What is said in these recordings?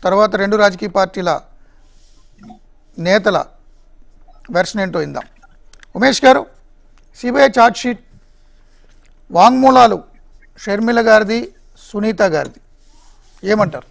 తర్వాత రెండు రాజకీయ పార్టీల నేతల వెర్షన్ ఏంటో ఇందాం ఉమేష్ గారు సిబిఐ ఛార్జ్ షీట్ వాంగ్మూలాలు షర్మిల గారిది సునీత గారిది ఏమంటారు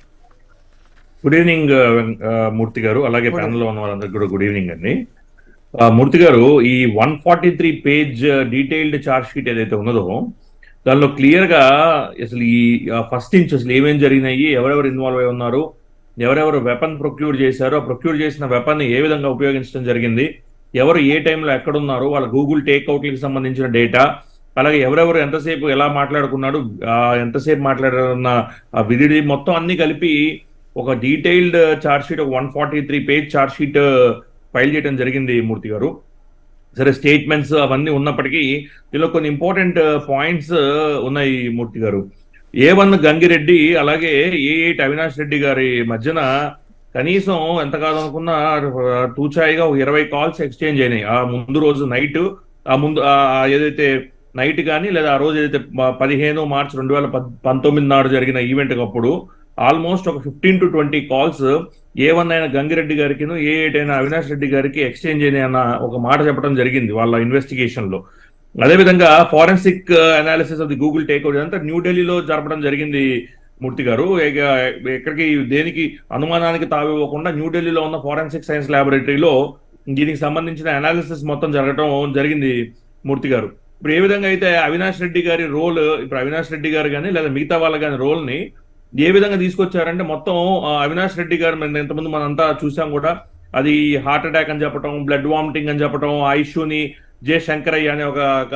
గుడ్ ఈవినింగ్ ఆ, మూర్తి గారు అలాగే ప్యానల్ లో ఉన్న వాళ్ళందరికీ కూడా గుడ్ ఈవినింగ్ అండి ఆ, మూర్తి గారు ఈ one forty three page detailed charge sheet ఏదైతే ఉన్నదో దానిలో క్లియర్ గా అసలు ఈ ఫస్ట్ నుంచి అసలు ఏమేం జరిగినాయి ఎవరెవరు ఇన్వాల్వ్ అయి ఉన్నారు ఎవరెవరు వెపన్ ప్రొక్యూర్ చేశారు ఆ ప్రొక్యూర్ చేసిన వెపన్ ఏ విధంగా ఉపయోగించడం జరిగింది ఎవరు ఏ టైంలో ఎక్కడున్నారు వాళ్ళ గూగుల్ టేక్అవుట్లకి సంబంధించిన డేటా అలాగే ఎవరెవరు ఎంతసేపు ఎలా మాట్లాడుకున్నాడు ఆ, ఎంతసేపు మాట్లాడారన్న ఆ విధిడి మొత్తం అన్ని కలిపి ఒక డీటెయిల్డ్ చార్జ్ షీట్ ఒక one forty three page charge sheet file చేయడం జరిగింది మూర్తి గారు సరే స్టేట్మెంట్స్ అవన్నీ ఉన్నప్పటికీ దీనిలో కొన్ని ఇంపార్టెంట్ పాయింట్స్ ఉన్నాయి మూర్తి గారు ఏ వన్ గంగిరెడ్డి అలాగే ఏ ఎయిట్ అవినాష్ రెడ్డి గారి మధ్యన కనీసం ఎంత కాదనుకున్నా తూచాయిగా ఒక ఇరవై కాల్స్ ఎక్స్చేంజ్ అయినాయి ఆ ముందు రోజు నైట్ ఆ ముందు ఆ ఏదైతే నైట్ కానీ లేదా ఆ రోజు ఏదైతే ప- పదిహేను మార్చ్ రెండు వేల పద్- పంతొమ్మిది నాడు జరిగిన ఈవెంట్ అప్పుడు ఆల్మోస్ట్ ఒక fifteen to twenty calls A one అయిన గంగిరెడ్డి గారికి ఏ ఎయిట్ అయిన అవినాష్ రెడ్డి గారికి ఎక్స్చేంజ్ అయినాయి అన్న ఒక మాట చెప్పడం జరిగింది వాళ్ళ ఇన్వెస్టిగేషన్ లో అదేవిధంగా forensic analysis of the Google takeout ఇదంతా న్యూఢిల్లీలో జరపడం జరిగింది మూర్తి గారు ఇక ఎక్కడికి దేనికి అనుమానానికి తావివ్వకుండా న్యూఢిల్లీలో ఉన్న ఫారెన్సిక్ సైన్స్ ల్యాబొరేటరీలో దీనికి సంబంధించిన అనాలిసిస్ మొత్తం జరగడం జరిగింది మూర్తి గారు ఇప్పుడు ఏ విధంగా అయితే అవినాష్ రెడ్డి గారి రోల్ ఇప్పుడు అవినాష్ రెడ్డి గారు కానీ లేదా మిగతా వాళ్ళ కానీ రోల్ ని ఏ విధంగా తీసుకొచ్చారంటే మొత్తం ఆ, అవినాష్ రెడ్డి గారు మన ఇంతకుముందు మనంతా చూసాం కూడా అది హార్ట్ అటాక్ అని చెప్పడం బ్లడ్ వామిటింగ్ అని చెప్పడం ఆ ఇష్యూని జే శంకరయ్య అనే ఒక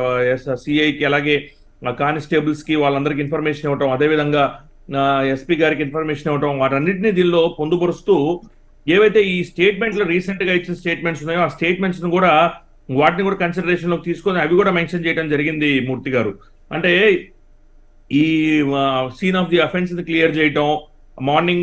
సిఐకి అలాగే కానిస్టేబుల్స్ కి వాళ్ళందరికీ ఇన్ఫర్మేషన్ ఇవ్వటం అదేవిధంగా ఎస్పీ గారికి ఇన్ఫర్మేషన్ ఇవ్వటం వాటన్నిటిని దీనిలో పొందుపరుస్తూ ఏవైతే ఈ స్టేట్మెంట్ లో రీసెంట్ గా ఇచ్చిన స్టేట్మెంట్స్ ఉన్నాయో ఆ స్టేట్మెంట్స్ ను కూడా వాటిని కూడా కన్సిడరేషన్ లోకి తీసుకొని అవి కూడా మెన్షన్ చేయడం జరిగింది మూర్తి గారు అంటే ఈ సీన్ ఆఫ్ ది అఫెన్స్ ని క్లియర్ చేయటం మార్నింగ్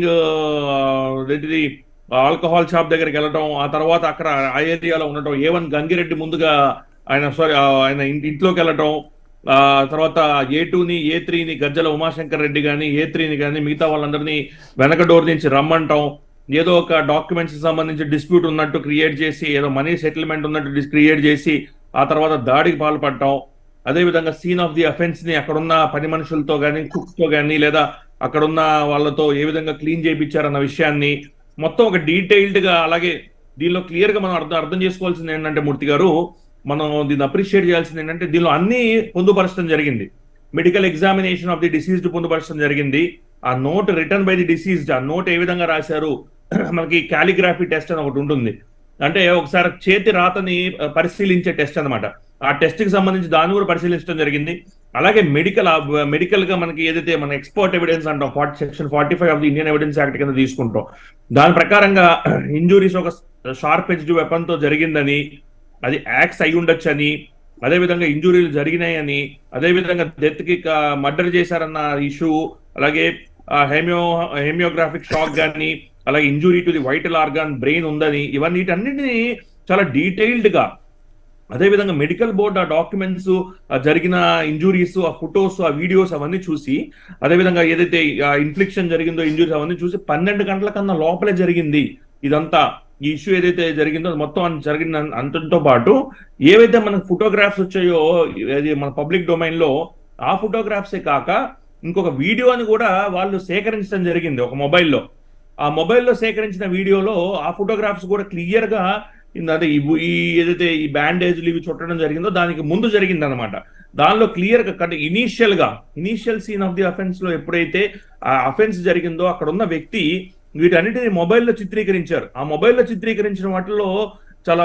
ఇది ఆల్కహాల్ షాప్ దగ్గరికి వెళ్ళటం ఆ తర్వాత అక్కడ ఆ ఏరియాలో ఉండటం ఏ వన్ గంగిరెడ్డి ముందుగా ఆయన సారీ ఆయన ఇంటి- ఇంట్లోకి వెళ్ళటం ఆ తర్వాత ఏ టూని ఏ త్రీని గజ్జల ఉమాశంకర్ రెడ్డి కానీ ఏ త్రీని కానీ మిగతా వాళ్ళందరినీ వెనక డోర్ నుంచి రమ్మంటాం ఏదో ఒక డాక్యుమెంట్స్ సంబంధించి డిస్ప్యూట్ ఉన్నట్టు క్రియేట్ చేసి ఏదో మనీ సెటిల్మెంట్ ఉన్నట్టు క్రియేట్ చేసి ఆ తర్వాత దాడికి పాల్పడటం అదే విధంగా సీన్ ఆఫ్ ది అఫెన్స్ ని అక్కడున్న పని మనుషులతో కానీ కుక్ తో కానీ లేదా అక్కడున్న వాళ్ళతో ఏ విధంగా క్లీన్ చేయించారన్న విషయాన్ని మొత్తం ఒక డీటెయిల్డ్ గా అలాగే దీనిలో క్లియర్ గా మనం అర్థం అర్థం చేసుకోవాల్సింది ఏంటంటే మూర్తి గారు మనం దీన్ని అప్రిషియేట్ చేయాల్సింది ఏంటంటే దీనిలో అన్ని పొందుపరచడం జరిగింది medical examination of the deceased పొందుపరచడం జరిగింది ఆ note return by the deceased ఆ నోట్ ఏ విధంగా రాశారు మనకి కాలిగ్రఫీ టెస్ట్ అని ఒకటి ఉంటుంది అంటే ఒకసారి చేతి రాతని ఆ, పరిశీలించే టెస్ట్ అన్నమాట ఆ టెస్ట్ కి సంబంధించి దాన్ని కూడా పరిశీలించడం జరిగింది అలాగే మెడికల్ మెడికల్ గా మనకి ఏదైతే మన ఎక్స్పర్ట్ ఎవిడెన్స్ అంటాం forty section forty five of the Indian evidence act కింద తీసుకుంటాం దాని ప్రకారంగా ఇంజురీస్ ఒక షార్ప్ ఎడ్జ్డ్ వెపన్ తో జరిగిందని అది యాక్స్ అయి ఉండొచ్చని అదే విధంగా ఇంజురీలు జరిగినాయని అదే విధంగా డెత్ కి మర్డర్ చేశారన్న ఇష్యూ అలాగే హెమియో హెమియోగ్రాఫిక్ షాక్ గాని అలాగే injury to the vital organ brain ఉందని ఇవన్నీ వీటన్నిటిని చాలా డీటెయిల్డ్ గా అదే విధంగా మెడికల్ బోర్డ్ ఆ డాక్యుమెంట్స్ జరిగిన ఇంజురీస్ ఆ ఫొటోస్ ఆ వీడియోస్ అవన్నీ చూసి అదే విధంగా ఏదైతే ఇన్ఫ్లిక్షన్ జరిగిందో ఇంజురీస్ అవన్నీ చూసి పన్నెండు గంటల కన్నా లోపలే జరిగింది ఇదంతా ఈ ఇష్యూ ఏదైతే జరిగిందో అది మొత్తం అన్- జరిగిన అంతటితో పాటు ఏవైతే మనకు ఫోటోగ్రాఫ్స్ వచ్చాయో అది మన పబ్లిక్ డొమైన్ లో ఆ ఫోటోగ్రాఫ్సే కాక ఇంకొక వీడియోని కూడా వాళ్ళు సేకరించడం జరిగింది ఒక మొబైల్లో ఆ మొబైల్లో సేకరించిన వీడియోలో ఆ ఫోటోగ్రాఫ్స్ కూడా క్లియర్ గా ఇన్ అదే ఈ ఈ ఏదైతే ఈ బ్యాండేజ్లు ఇవి చుట్టడం జరిగిందో దానికి ముందు జరిగింది అనమాట దానిలో క్లియర్ గా అంటే ఇనీషియల్ గా initial scene of the offence లో ఎప్పుడైతే ఆ అఫెన్స్ జరిగిందో అక్కడ ఉన్న వ్యక్తి వీటన్నిటిని మొబైల్లో చిత్రీకరించారు ఆ మొబైల్లో చిత్రీకరించిన వాటిలో చాలా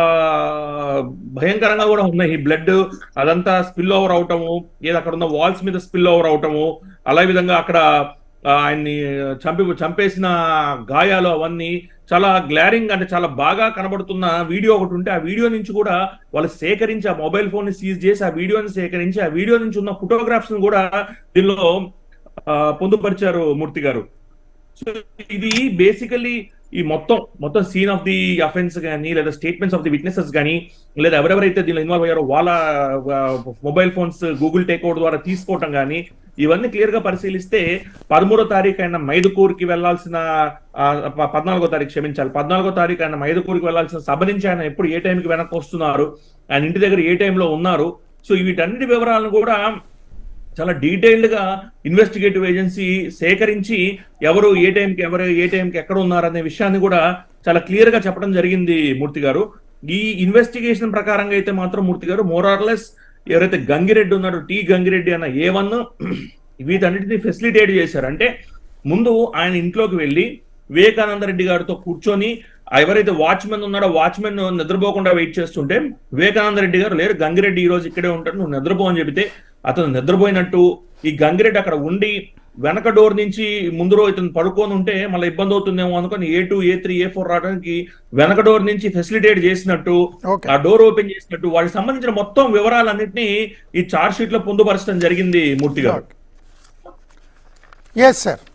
భయంకరంగా కూడా ఉన్నాయి బ్లడ్ అదంతా స్పిల్ ఓవర్ అవటము ఏదో అక్కడ ఉన్న వాల్స్ మీద స్పిల్ ఓవర్ అవటము అలా విధంగా అక్కడ ఆ, ఆయన్ని చంపి చంపేసిన గాయాలు అవన్నీ చాలా గ్లారింగ్ అంటే చాలా బాగా కనబడుతున్న వీడియో ఒకటి ఉంటే ఆ వీడియో నుంచి కూడా వాళ్ళు సేకరించి ఆ మొబైల్ ఫోన్ ని సీజ్ చేసి ఆ వీడియోని సేకరించి ఆ వీడియో నుంచి ఉన్న ఫోటోగ్రాఫ్స్ ని కూడా దీనిలో ఆ, పొందుపరిచారు మూర్తి గారు సో ఇది బేసికలీ ఈ మొత్తం మొత్తం సీన్ ఆఫ్ ది అఫెన్స్ కానీ లేదా స్టేట్మెంట్స్ ఆఫ్ ది విట్నెసెస్ కానీ లేదా ఎవరెవరైతే దీనిలో ఇన్వాల్వ్ అయ్యారో వాళ్ళ మొబైల్ ఫోన్స్ గూగుల్ టేక్అవుట్ ద్వారా తీసుకోవటం కానీ ఇవన్నీ క్లియర్ గా పరిశీలిస్తే పదమూడో తారీఖు ఆయన మైదుకూరుకి వెళ్లాల్సిన ఆ, ప- పద్నాలుగో తారీఖు క్షమించాలి పద్నాలుగో తారీఖు ఆయన మైదుకూరుకి వెళ్లాల్సిన సభ నుంచి ఆయన ఎప్పుడు ఏ టైంకి వెనక్కి వస్తున్నారు ఆయన ఇంటి దగ్గర ఏ టైంలో ఉన్నారు సో వీటన్నిటి వివరాలను కూడా చాలా డీటెయిల్డ్ గా ఇన్వెస్టిగేటివ్ ఏజెన్సీ సేకరించి ఎవరు ఏ టైంకి ఎవరు ఏ టైంకి ఎక్కడ ఉన్నారు అనే విషయాన్ని కూడా చాలా క్లియర్ గా చెప్పడం జరిగింది మూర్తి గారు ఈ ఇన్వెస్టిగేషన్ ప్రకారంగా అయితే మాత్రం మూర్తి గారు మోరార్లెస్ ఎవరైతే గంగిరెడ్డి ఉన్నారో టి గంగిరెడ్డి అన్న ఏ వన్ వీటన్నిటిని ఫెసిలిటేట్ చేశారు అంటే ముందు ఆయన ఇంట్లోకి వెళ్ళి వివేకానంద రెడ్డి గారితో కూర్చొని ఎవరైతే వాచ్మెన్ ఉన్నాడో వాచ్మెన్ నిద్రపోకుండా వెయిట్ చేస్తుంటే వివేకానంద రెడ్డి గారు లేరు గంగిరెడ్డి ఈ రోజు ఇక్కడే ఉంటాడు నువ్వు నిద్రపో అని చెబితే అతను నిద్రపోయినట్టు ఈ గంగిరెడ్డి అక్కడ ఉండి వెనక డోర్ నుంచి ముందు రోజు ఇతను పడుకొని ఉంటే మళ్ళీ ఇబ్బంది అవుతుందేమో అనుకొని A two A three A four రావడానికి వెనక డోర్ నుంచి ఫెసిలిటేట్ చేసినట్టు ఓకే ఆ డోర్ ఓపెన్ చేసినట్టు వాటికి సంబంధించిన మొత్తం వివరాలన్నింటినీ ఈ చార్జ్ షీట్ లో పొందుపరచడం జరిగింది మూర్తి గారు ఎస్ సార్